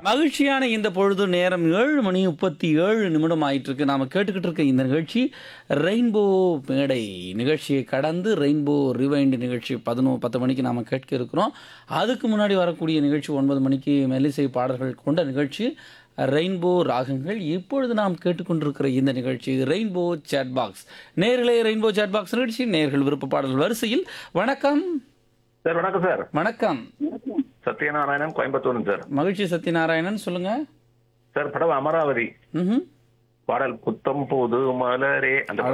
மகிழ்ச்சியான இந்த பொழுது நேரம் ஏழு மணி முப்பத்தி ஏழு நிமிடம் ஆயிட்டு இருக்கு நாம கேட்டுக்கிட்டு இருக்க இந்த நிகழ்ச்சி ரெயின்போ மேடை நிகழ்ச்சியை கடந்து ரெயின்போ ரிவைண்ட் நிகழ்ச்சி பதினோ பத்து மணிக்கு நாம கேட்க இருக்கிறோம் அதுக்கு முன்னாடி வரக்கூடிய நிகழ்ச்சி ஒன்பது மணிக்கு மெல்லிசை பாடல்கள் கொண்ட நிகழ்ச்சி ரெயின்போ ராகங்கள் இப்பொழுது நாம் கேட்டுக்கொண்டிருக்கிற இந்த நிகழ்ச்சி ரெயின்போ சேட் பாக்ஸ் நேர்களே ரெயின்போ சேட் பாக்ஸ் நிகழ்ச்சி நேர்கள் விருப்ப பாடல் வரிசையில் வணக்கம் சார் வணக்கம் சார் வணக்கம் சத்யநாராயணன் கோயம்புத்தூர் சார் மகிழ்ச்சி சத்யநாராயணன் சொல்லுங்க சார் படம் அமராவதி ம்ஹும். பாடல் புத்தம் புது மலரே அந்த